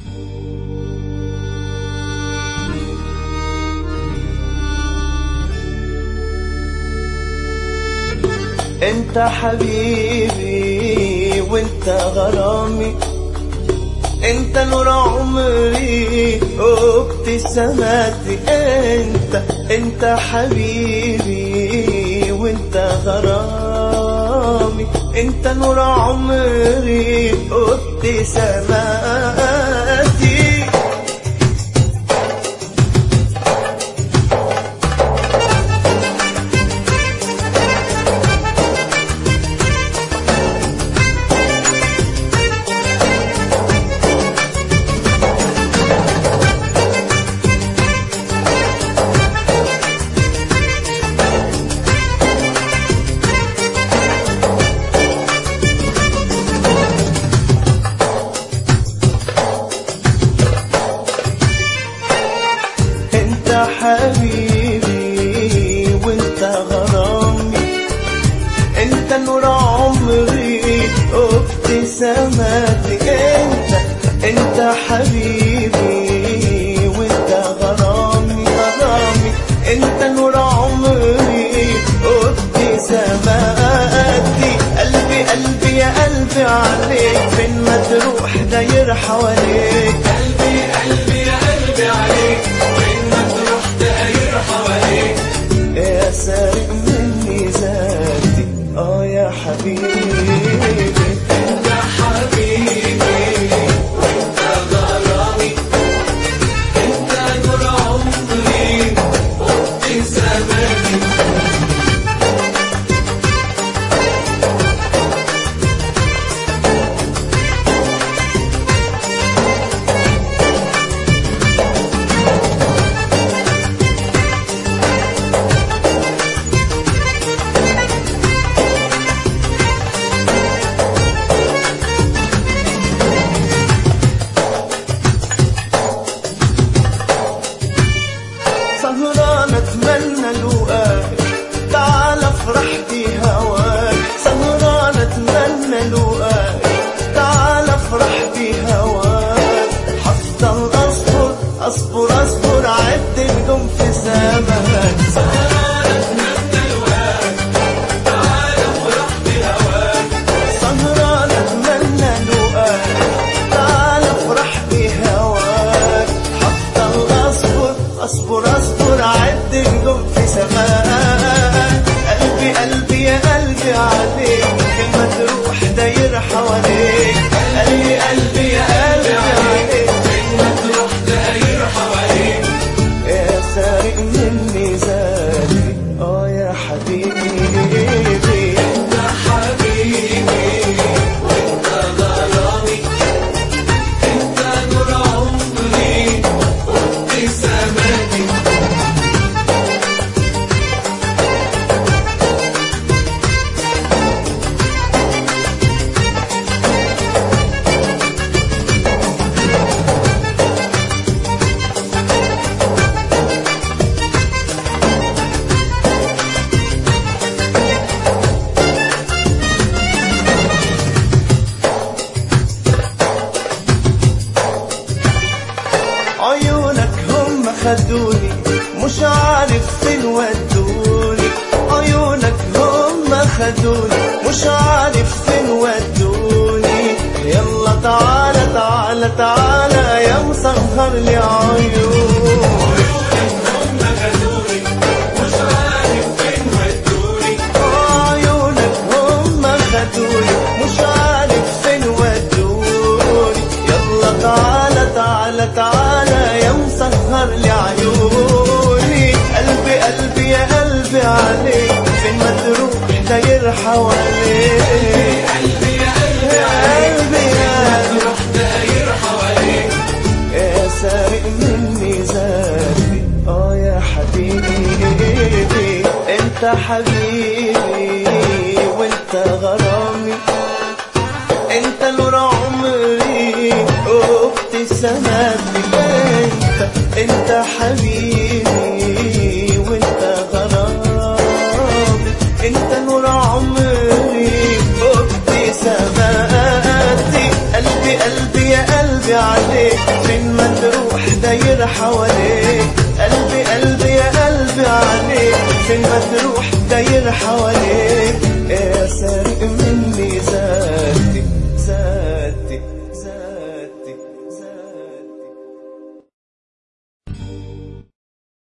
انت حبيبي وانت غرامي انت نور عمري وابتساماتي انت انت حبيبي وانت غرامي انت نور عمري وابتساماتي انت حبيبي وانت غرامي انت نور عمري وابتساماتي انت انت حبيبي وانت غرامي غرامي انت نور عمري وابتساماتي قلبي قلبي يا قلبي عليك فين ما تروح داير حواليك قلبي قلبي يا قلبي عليك وين ما تروح داير حواليك يا سارق مني ذاتي اه يا حبيبي انت حبيبي وانت غرامي انت نور عمري وابتساماتي سهران اتمنى لقاك تعال افرح في هواك سهران اتمنى لقاك تعال افرح في هواك حفضل اصبر اصبر اصبر عد نجوم في سماك سهران اتمنى لقاك تعال افرح في هواك سهران اتمنى لقاك تعال افرح في هواك حفضل اصبر اصبر اصبر عد نجوم في سماك قلبي قلبي يا قلبي عليك كلمة تروح داير حواليك قلبي قلبي يا قلبي عليك كلمة تروح داير حواليك يا سارق مني ذاتي اه يا حبيبي انت حبيبي وانت غرامي انت نور عمري وابتساماتي عيونك هم خدوني مش عارف فين ودوني عيونك هم خدوني مش عارف فين ودوني يلا تعالى تعالى تعالى يا مسهر لي عيون عيونك هم خدوني مش عارف فين ودوني يلا تعالى تعالى تعالى يا مسهر لي عيوني قلبي قلبي يا قلبي عليك فين ما تروح داير حواليك قلبي يا قلبي يا تروح داير حواليك يا سارق مني ذاتي اه يا حبيبي انت حبيبي وانت غرامي انت نور عمري وابتساماتي انت انت حبيبي وانت غرامي انت نور عمري وابتساماتي قلبي قلبي يا قلبي عليك عليك فين ما تروح داير حواليك قلبي